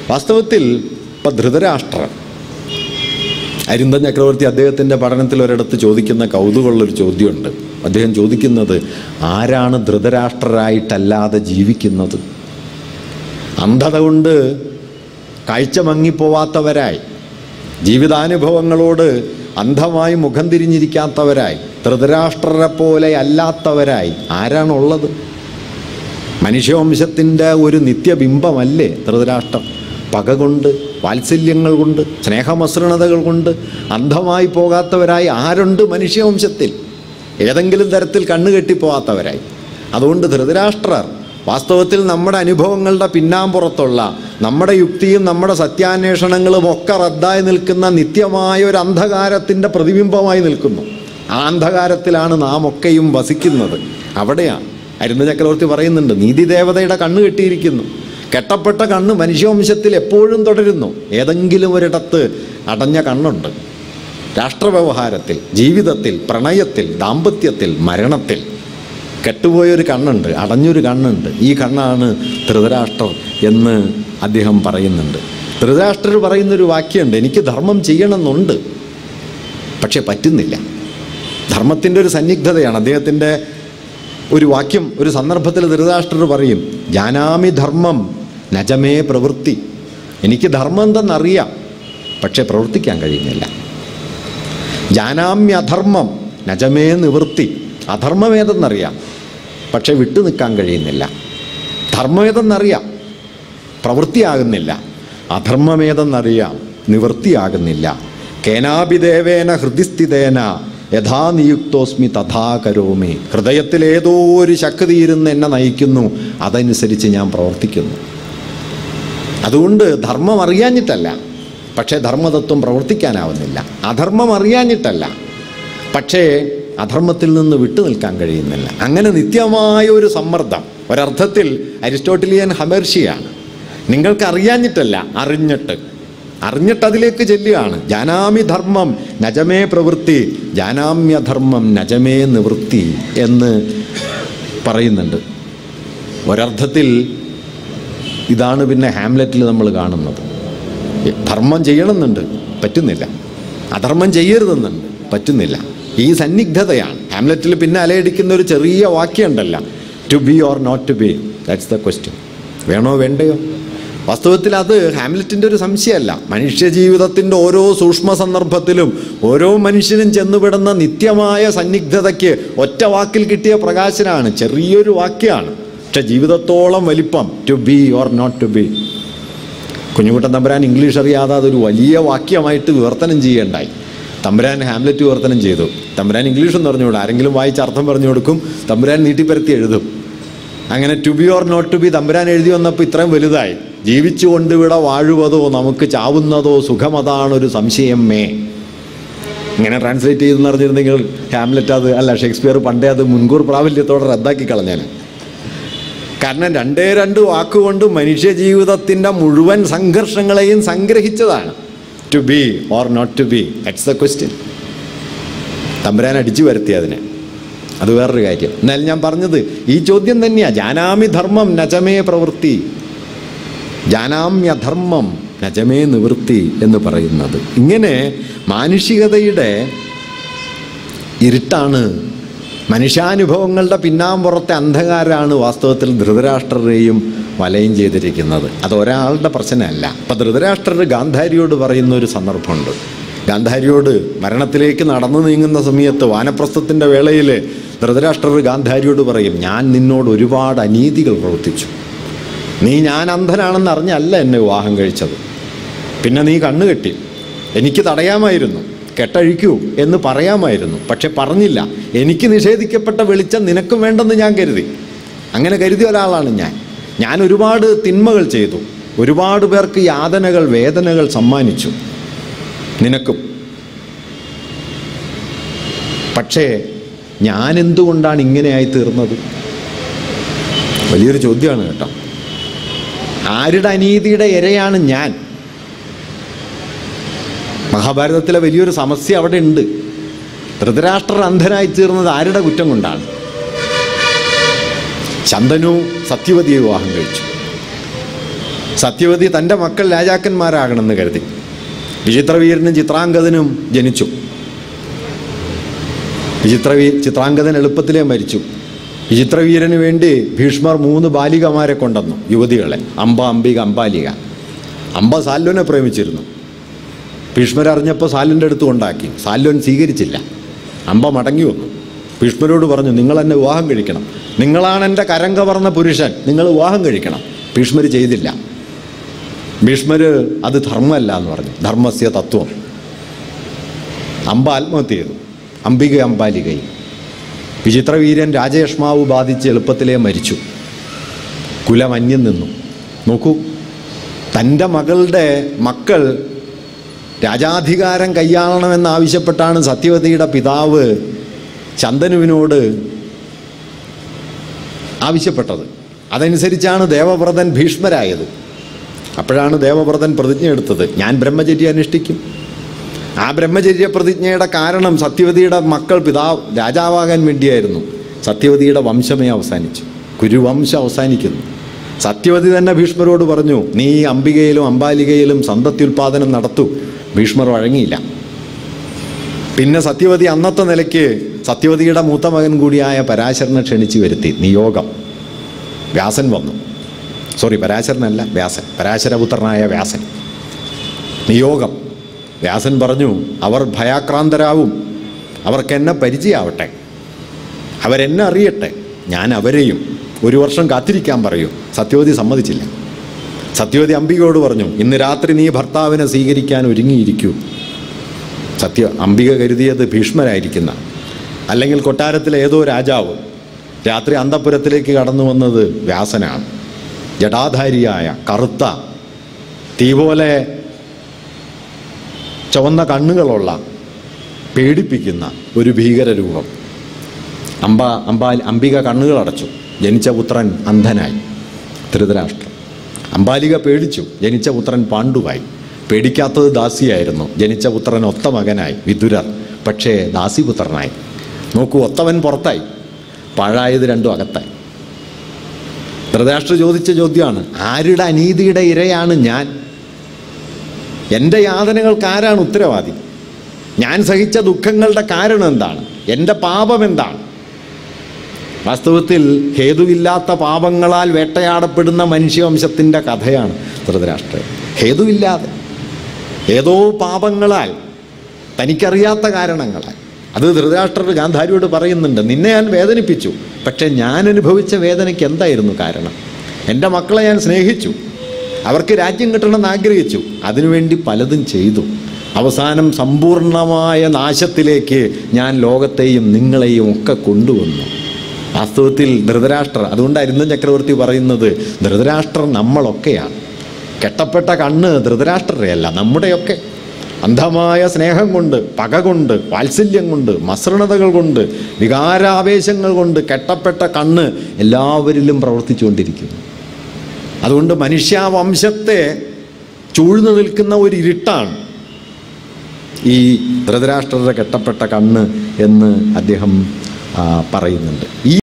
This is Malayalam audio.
വാസ്തവത്തിൽ ഇപ്പം ധൃതരാഷ്ട്രം അരിന്തൻ ചക്രവർത്തി അദ്ദേഹത്തിൻ്റെ പഠനത്തിൽ ഒരിടത്ത് ചോദിക്കുന്ന കൗതുകമുള്ളൊരു ചോദ്യമുണ്ട് അദ്ദേഹം ചോദിക്കുന്നത് ആരാണ് ധൃതരാഷ്ട്രരായിട്ടല്ലാതെ ജീവിക്കുന്നത് അന്ധത കൊണ്ട് കാഴ്ച മങ്ങിപ്പോവാത്തവരായി ജീവിതാനുഭവങ്ങളോട് അന്ധമായി മുഖം തിരിഞ്ഞിരിക്കാത്തവരായി ധൃതരാഷ്ട്രരെ പോലെ അല്ലാത്തവരായി ആരാണുള്ളത് മനുഷ്യവംശത്തിൻ്റെ ഒരു നിത്യബിംബമല്ലേ ധൃതരാഷ്ട്രം പക കൊണ്ട് വാത്സല്യങ്ങൾ കൊണ്ട് സ്നേഹമസൃണതകൾ കൊണ്ട് അന്ധമായി പോകാത്തവരായി ആരുണ്ട് മനുഷ്യവംശത്തിൽ ഏതെങ്കിലും തരത്തിൽ കണ്ണുകെട്ടിപ്പോകാത്തവരായി അതുകൊണ്ട് ധൃതരാഷ്ട്രർ വാസ്തവത്തിൽ നമ്മുടെ അനുഭവങ്ങളുടെ പിന്നാമ്പുറത്തുള്ള നമ്മുടെ യുക്തിയും നമ്മുടെ സത്യാന്വേഷണങ്ങളും ഒക്കെ റദ്ദായി നിൽക്കുന്ന നിത്യമായ ഒരു അന്ധകാരത്തിൻ്റെ പ്രതിബിംബമായി നിൽക്കുന്നു ആ അന്ധകാരത്തിലാണ് നാം ഒക്കെയും വസിക്കുന്നത് അവിടെയാണ് അരുന്ന ചക്രവർത്തി പറയുന്നുണ്ട് നീതിദേവതയുടെ കണ്ണ് കെട്ടിയിരിക്കുന്നു കെട്ടപ്പെട്ട കണ്ണ് മനുഷ്യവംശത്തിൽ എപ്പോഴും തുടരുന്നു ഏതെങ്കിലും ഒരിടത്ത് അടഞ്ഞ കണ്ണുണ്ട് രാഷ്ട്രവ്യവഹാരത്തിൽ ജീവിതത്തിൽ പ്രണയത്തിൽ ദാമ്പത്യത്തിൽ മരണത്തിൽ കെട്ടുപോയൊരു കണ്ണുണ്ട് അടഞ്ഞൊരു കണ്ണുണ്ട് ഈ കണ്ണാണ് ധൃതരാഷ്ട്രർ എന്ന് അദ്ദേഹം പറയുന്നുണ്ട് ധൃതരാഷ്ട്രർ പറയുന്നൊരു വാക്യമുണ്ട് എനിക്ക് ധർമ്മം ചെയ്യണമെന്നുണ്ട് പക്ഷെ പറ്റുന്നില്ല ധർമ്മത്തിൻ്റെ ഒരു സന്നിഗ്ധതയാണ് അദ്ദേഹത്തിൻ്റെ ഒരു വാക്യം ഒരു സന്ദർഭത്തിൽ ധൃതരാഷ്ട്രർ പറയും ജാനാമി ധർമ്മം നജമേ പ്രവൃത്തി എനിക്ക് ധർമ്മം എന്തെന്നറിയാം പക്ഷെ പ്രവർത്തിക്കാൻ കഴിയുന്നില്ല ജാനാമ്യധർമ്മം നജമേ നിവൃത്തി അധർമ്മം ഏതെന്നറിയാം പക്ഷെ വിട്ടു നിൽക്കാൻ കഴിയുന്നില്ല ധർമ്മം ഏതെന്നറിയാം പ്രവൃത്തിയാകുന്നില്ല അധർമ്മമേതെന്നറിയാം നിവൃത്തിയാകുന്നില്ല കേനാഭിദേവേന ഹൃദിസ്ഥിതേന യഥാ നിയുക്തോസ്മി തഥാ കരോമി ഹൃദയത്തിൽ ഏതോ ഒരു ശക്തി ഇരുന്ന് എന്നെ നയിക്കുന്നു അതനുസരിച്ച് ഞാൻ പ്രവർത്തിക്കുന്നു അതുകൊണ്ട് ധർമ്മം അറിയാഞ്ഞിട്ടല്ല പക്ഷേ ധർമ്മതത്വം പ്രവർത്തിക്കാനാവുന്നില്ല അധർമ്മം അറിയാഞ്ഞിട്ടല്ല പക്ഷേ അധർമ്മത്തിൽ നിന്ന് വിട്ടു നിൽക്കാൻ കഴിയുന്നില്ല അങ്ങനെ നിത്യമായ ഒരു സമ്മർദ്ദം ഒരർത്ഥത്തിൽ അരിസ്റ്റോട്ടിലിയൻ ഹമേർഷിയാണ് നിങ്ങൾക്ക് അറിയാഞ്ഞിട്ടല്ല അറിഞ്ഞിട്ട് അറിഞ്ഞിട്ട് അതിലേക്ക് ചെല്ലുകയാണ് ജാനാമി ധർമ്മം നജമേ പ്രവൃത്തി ജാനാമ്യധർമ്മം നജമേ നിവൃത്തി എന്ന് പറയുന്നുണ്ട് ഒരർത്ഥത്തിൽ ഇതാണ് പിന്നെ ഹാംലെറ്റിൽ നമ്മൾ കാണുന്നത് ധർമ്മം ചെയ്യണമെന്നുണ്ട് പറ്റുന്നില്ല അധർമ്മം ചെയ്യരുതെന്നുണ്ട് പറ്റുന്നില്ല ഈ സന്നിഗ്ധതയാണ് ഹാംലെറ്റിൽ പിന്നെ അലയടിക്കുന്ന ഒരു ചെറിയ വാക്യമുണ്ടല്ല to be or not to be that's the question വേണോ വേണ്ടയോ വാസ്തവത്തിൽ അത് ഹാംലെറ്റിൻ്റെ ഒരു സംശയമല്ല മനുഷ്യജീവിതത്തിൻ്റെ ഓരോ സൂക്ഷ്മ സന്ദർഭത്തിലും ഓരോ മനുഷ്യനും ചെന്നുപെടുന്ന നിത്യമായ സന്നിഗ്ധതയ്ക്ക് ഒറ്റ വാക്കിൽ കിട്ടിയ പ്രകാശനാണ് ചെറിയൊരു വാക്യമാണ് പക്ഷെ ജീവിതത്തോളം വലിപ്പം to be or not to be Kunjukuttan Thampuran English അറിയാതെ അതൊരു വലിയ വാക്യമായിട്ട് വിവർത്തനം ചെയ്യേണ്ടായി തമ്പുരാൻ ഹാംലെറ്റ് വിവർത്തനം ചെയ്തു തമ്പുരാൻ ഇംഗ്ലീഷ് എന്ന് പറഞ്ഞുകൂടാ ആരെങ്കിലും വായിച്ച് അർത്ഥം പറഞ്ഞു കൊടുക്കും തമ്പുരാൻ നീട്ടിപ്പരത്തി എഴുതും അങ്ങനെ to be or not to be Thampuran എഴുതി വന്നപ്പോൾ ഇത്രയും വലുതായി ജീവിച്ചുകൊണ്ട് ഇവിടെ വാഴുവതോ നമുക്ക് ചാവുന്നതോ സുഖമതാണൊരു സംശയം മേ ഇങ്ങനെ ട്രാൻസ്ലേറ്റ് ചെയ്തെന്ന് അറിഞ്ഞിരുന്നെങ്കിൽ ഹാംലെറ്റ് അത് അല്ല ഷേക്സ്പിയർ പണ്ടേ അത് മുൻകൂർ പ്രാബല്യത്തോടെ റദ്ദാക്കി കളഞ്ഞാൽ കാരണം രണ്ടേ രണ്ട് വാക്കുകൊണ്ട് മനുഷ്യ ജീവിതത്തിൻ്റെ മുഴുവൻ സംഘർഷങ്ങളെയും സംഗ്രഹിച്ചതാണ് to be or not to be that's the question Thampuran അടിച്ചു വരുത്തി അതിനെ അത് വേറൊരു കാര്യം എന്നാൽ ഞാൻ പറഞ്ഞത് ഈ ചോദ്യം തന്നെയാ ജാനാമി ധർമ്മം നജമേ പ്രവൃത്തി ജാനാമ്യധർമ്മം നജമേ നിവൃത്തി എന്ന് പറയുന്നത് ഇങ്ങനെ മാനുഷികതയുടെ ഇരുട്ടാണ് മനുഷ്യാനുഭവങ്ങളുടെ പിന്നാമ്പുറത്തെ അന്ധകാരാണ് വാസ്തവത്തിൽ ധൃതരാഷ്ട്രരെയും വലയം ചെയ്തിരിക്കുന്നത് അത് ഒരാളുടെ പ്രശ്നമല്ല അപ്പം ധൃതരാഷ്ട്രർ ഗാന്ധാരിയോട് പറയുന്ന ഒരു സന്ദർഭമുണ്ട് ഗാന്ധാരിയോട് മരണത്തിലേക്ക് നടന്നു നീങ്ങുന്ന സമയത്ത് വാനപ്രസ്ഥത്തിൻ്റെ വേളയിൽ ധൃതരാഷ്ട്രർ ഗാന്ധാരിയോട് പറയും ഞാൻ നിന്നോട് ഒരുപാട് അനീതികൾ പ്രവർത്തിച്ചു നീ ഞാൻ അന്ധനാണെന്ന് അറിഞ്ഞല്ല എന്നെ വിവാഹം കഴിച്ചത് പിന്നെ നീ കണ്ണുകെട്ടി എനിക്ക് തടയാമായിരുന്നു കെട്ടഴിക്കൂ എന്ന് പറയാമായിരുന്നു പക്ഷെ പറഞ്ഞില്ല എനിക്ക് നിഷേധിക്കപ്പെട്ട വെളിച്ചം നിനക്കും വേണ്ടെന്ന് ഞാൻ കരുതി അങ്ങനെ കരുതിയ ഒരാളാണ് ഞാൻ ഞാൻ ഒരുപാട് തിന്മകൾ ചെയ്തു ഒരുപാട് പേർക്ക് യാതനകൾ വേദനകൾ സമ്മാനിച്ചു നിനക്കും പക്ഷേ ഞാൻ എന്തുകൊണ്ടാണ് ഇങ്ങനെയായി തീർന്നത് വലിയൊരു ചോദ്യമാണ് കേട്ടോ ആരുടെ അനീതിയുടെ ഇരയാണ് ഞാൻ മഹാഭാരതത്തിലെ വലിയൊരു സമസ്യ അവിടെ ഉണ്ട് ധൃതരാഷ്ട്രർ അന്ധനായി തീർന്നത് ആരുടെ കുറ്റം കൊണ്ടാണ് ശന്തനു സത്യവതിയെ വിവാഹം കഴിച്ചു സത്യവതി തൻ്റെ മക്കൾ രാജാക്കന്മാരാകണമെന്ന് കരുതി വിചിത്രവീരനും ചിത്രാംഗതനും ജനിച്ചു വിചിത്രവീ ചിത്രാംഗതൻ എളുപ്പത്തിലേ മരിച്ചു വിചിത്രവീരന് വേണ്ടി ഭീഷ്മർ മൂന്ന് ബാലികമാരെ കൊണ്ടുവന്നു യുവതികളെ അമ്പ അംബിക അമ്പാലിക അമ്പ സാല്വനെ പ്രേമിച്ചിരുന്നു ഭീഷ്മർ അറിഞ്ഞപ്പോൾ സാല്വൻ്റെ അടുത്ത് കൊണ്ടാക്കി സാല്വൻ സ്വീകരിച്ചില്ല അമ്പ മടങ്ങി വന്നു ഭീഷ്മരോട് പറഞ്ഞു നിങ്ങൾ എന്നെ വിവാഹം കഴിക്കണം നിങ്ങളാണ് എൻ്റെ കരം കവർന്ന പുരുഷൻ നിങ്ങൾ വിവാഹം കഴിക്കണം ഭീഷ്മർ ചെയ്തില്ല ഭീഷ്മർ അത് ധർമ്മമല്ല എന്ന് പറഞ്ഞു ധർമ്മസ്യ തത്വം അമ്പ ആത്മഹത്യ ചെയ്തു അംബിക അമ്പാലികയും വിചിത്രവീരൻ രാജയഷ്മാവ് ബാധിച്ച് എളുപ്പത്തിലേ മരിച്ചു കുലം അന്യം നിന്നു നോക്കൂ തൻ്റെ മകളുടെ മക്കൾ രാജാധികാരം കൈയാളണമെന്നാവശ്യപ്പെട്ടാണ് സത്യവതിയുടെ പിതാവ് ചന്ദനുവിനോട് ആവശ്യപ്പെട്ടത് അതനുസരിച്ചാണ് ദേവവ്രതൻ ഭീഷ്മരായത് അപ്പോഴാണ് ദേവവ്രതൻ പ്രതിജ്ഞ എടുത്തത് ഞാൻ ബ്രഹ്മചര്യ അനുഷ്ഠിക്കും ആ ബ്രഹ്മചര്യ പ്രതിജ്ഞയുടെ കാരണം സത്യവതിയുടെ മക്കൾ പിതാവ് രാജാവാകാൻ വേണ്ടിയായിരുന്നു സത്യവതിയുടെ വംശമേ അവസാനിച്ചു കുരുവംശം അവസാനിക്കുന്നു സത്യവതി തന്നെ ഭീഷ്മരോട് പറഞ്ഞു നീ ഈ അംബികയിലും അംബാലികയിലും സന്തത്യുൽപാദനം നടത്തൂ ഭീഷ്മർ വഴങ്ങിയില്ല പിന്നെ സത്യവതി അന്നത്തെ നിലയ്ക്ക് സത്യവതിയുടെ മൂത്ത മകൻ കൂടിയായ പരാശരനെ ക്ഷണിച്ചു വരുത്തി നിയോഗം വ്യാസൻ വന്നു സോറി പരാശരനല്ല വ്യാസൻ പരാശരപുത്രനായ വ്യാസൻ നിയോഗം വ്യാസൻ പറഞ്ഞു അവർ ഭയാക്രാന്തരാവും അവർക്കെന്നെ പരിചയമാവട്ടെ അവരെന്നെ അറിയട്ടെ ഞാൻ അവരെയും ഒരു വർഷം കാത്തിരിക്കാൻ പറയൂ സത്യവതി സമ്മതിച്ചില്ല സത്യവതി അംബികയോട് പറഞ്ഞു ഇന്ന് രാത്രി നീ ഭർത്താവിനെ സ്വീകരിക്കാൻ ഒരുങ്ങിയിരിക്കൂ സത്യ അംബിക കരുതിയത് ഭീഷ്മരായിരിക്കുന്ന അല്ലെങ്കിൽ കൊട്ടാരത്തിലെ ഏതോ രാജാവ് രാത്രി അന്തപുരത്തിലേക്ക് കടന്നു വന്നത് വ്യാസനാണ് ജടാധാരിയായ കറുത്ത തീ പോലെ ചുവന്ന കണ്ണുകളുള്ള പേടിപ്പിക്കുന്ന ഒരു ഭീകരരൂപം അമ്പ അമ്പ അംബിക കണ്ണുകൾ അടച്ചു ജനിച്ച പുത്രൻ അന്ധനായി ധൃതരാഷ്ട്രം അമ്പാലിക പേടിച്ചു ജനിച്ച പുത്രൻ പാണ്ഡുവായി പേടിക്കാത്തത് ദാസിയായിരുന്നു ജനിച്ച പുത്രൻ ഒത്ത മകനായി വിതുരർ പക്ഷേ ദാസിപുത്രനായി നോക്കൂ ഒത്തവൻ പുറത്തായി പാഴായത് രണ്ടും അകത്തായി ധൃതരാഷ്ട്ര ചോദിച്ച ചോദ്യമാണ് ആരുടെ അനീതിയുടെ ഇരയാണ് ഞാൻ എൻ്റെ യാതനകൾക്ക് ആരാണ് ഉത്തരവാദി ഞാൻ സഹിച്ച ദുഃഖങ്ങളുടെ കാരണം എന്താണ് എൻ്റെ പാപം എന്താണ് വാസ്തവത്തിൽ ഹേതുവില്ലാത്ത പാപങ്ങളാൽ വേട്ടയാടപ്പെടുന്ന മനുഷ്യവംശത്തിൻ്റെ കഥയാണ് ധൃതരാഷ്ട്ര ഹേതുവില്ലാതെ ഏതോ പാപങ്ങളാൽ തനിക്കറിയാത്ത കാരണങ്ങളാൽ അത് ധൃതരാഷ്ട്രർ ഗാന്ധാരിയോട് പറയുന്നുണ്ട് നിന്നെ ഞാൻ വേദനിപ്പിച്ചു പക്ഷേ ഞാൻ അനുഭവിച്ച വേദനയ്ക്ക് എന്തായിരുന്നു കാരണം എൻ്റെ മക്കളെ ഞാൻ സ്നേഹിച്ചു അവർക്ക് രാജ്യം കിട്ടണമെന്ന് ആഗ്രഹിച്ചു അതിനുവേണ്ടി പലതും ചെയ്തു അവസാനം സമ്പൂർണമായ നാശത്തിലേക്ക് ഞാൻ ലോകത്തെയും നിങ്ങളെയും ഒക്കെ കൊണ്ടുവന്നു വാസ്തവത്തിൽ ധൃതരാഷ്ട്രർ അതുകൊണ്ട് അരുന്തൻ ചക്രവർത്തി പറയുന്നത് ധൃതരാഷ്ട്രർ നമ്മളൊക്കെയാണ് കെട്ടപ്പെട്ട കണ്ണ് ധൃതരാഷ്ട്രരെയല്ല നമ്മുടെയൊക്കെ അന്ധമായ സ്നേഹം കൊണ്ട് പക കൊണ്ട് വാത്സല്യം കൊണ്ട് മസൃണതകൾ കൊണ്ട് വികാരാവേശങ്ങൾ കൊണ്ട് കെട്ടപ്പെട്ട കണ്ണ് എല്ലാവരിലും പ്രവർത്തിച്ചുകൊണ്ടിരിക്കുന്നു അതുകൊണ്ട് മനുഷ്യവംശത്തെ ചൂഴ്ന്നു നിൽക്കുന്ന ഒരു ഇരുട്ടാണ് ഈ ധൃതരാഷ്ട്രരുടെ കെട്ടപ്പെട്ട കണ്ണ് എന്ന് അദ്ദേഹം ആ, പറയുന്നുണ്ട് ഈ